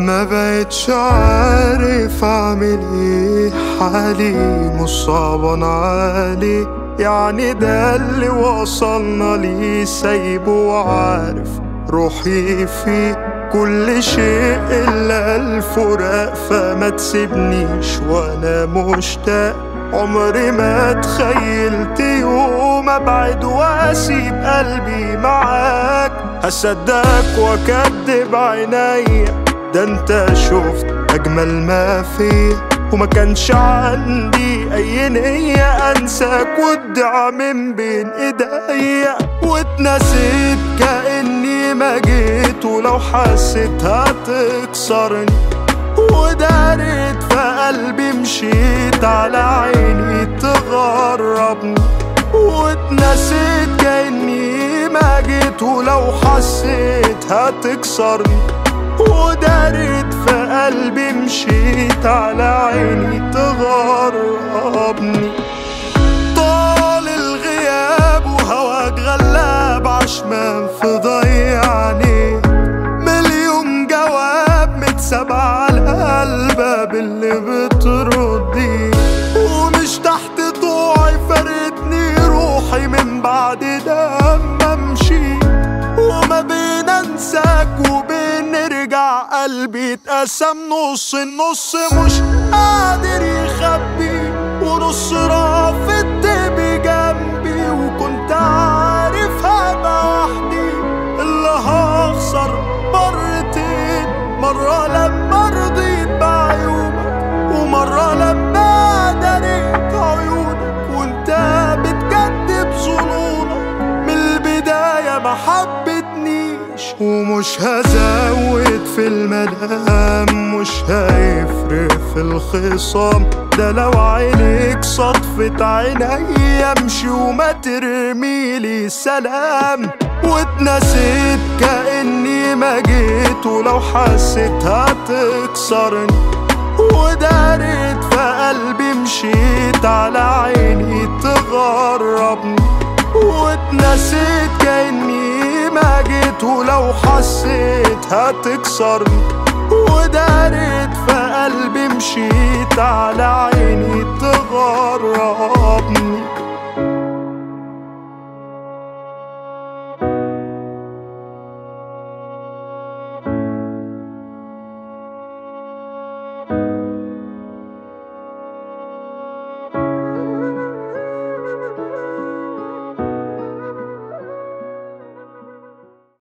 ما بقتش عارف اعمل ايه حالي مش صعبان علي يعني ده اللي وصلنا ليه سايبه وعارف روحي فيه كل شيء الا الفراق فما تسيبنيش وانا مشتاق عمري ما تخيلت يوم ابعد واسيب قلبي معاك هصدقك واكدب عينيا ده انت شفت اجمل ما فيه وما كانش عندي اي نية انساك وادعى من بين ايديا واتنسيت كاني ما جيت ولو حسيت هتكسرني ودارت في قلبي مشيت على عيني تغربني واتنسيت كاني ما جيت ولو حسيت هتكسرني ودارت في قلبي مشيت على عيني تغربني طال الغياب وهواك غلاب عشمان في ضيعني مليون جواب متساب على الباب اللي بتردي ومش تحت طوعي فارقتني روحي من بعد دم امشي وما بين انساك وبين نرجع قلبي اتقسم نص النص مش قادر يخبي ونص رافضت بجنبي وكنت عارف هبقى وحدي اللي هخسر مرتين مرة لما رضيت بعيوبك ومرة لما دريت عيونك وانت بتكذب ظنونك من البداية ما حبتنيش ومش هزود في الملام مش هيفرق في الخصام ده لو عينيك صدفت عيني امشي وما ترميلي سلام واتنسيت كأني ما جيت ولو حسيت هتكسرني ودارت في قلبي مشيت على عيني تغربني واتنسيت كأني ما جيت ولو حسيت هتكسرني ودارت في قلبي مشيت على عيني تغربني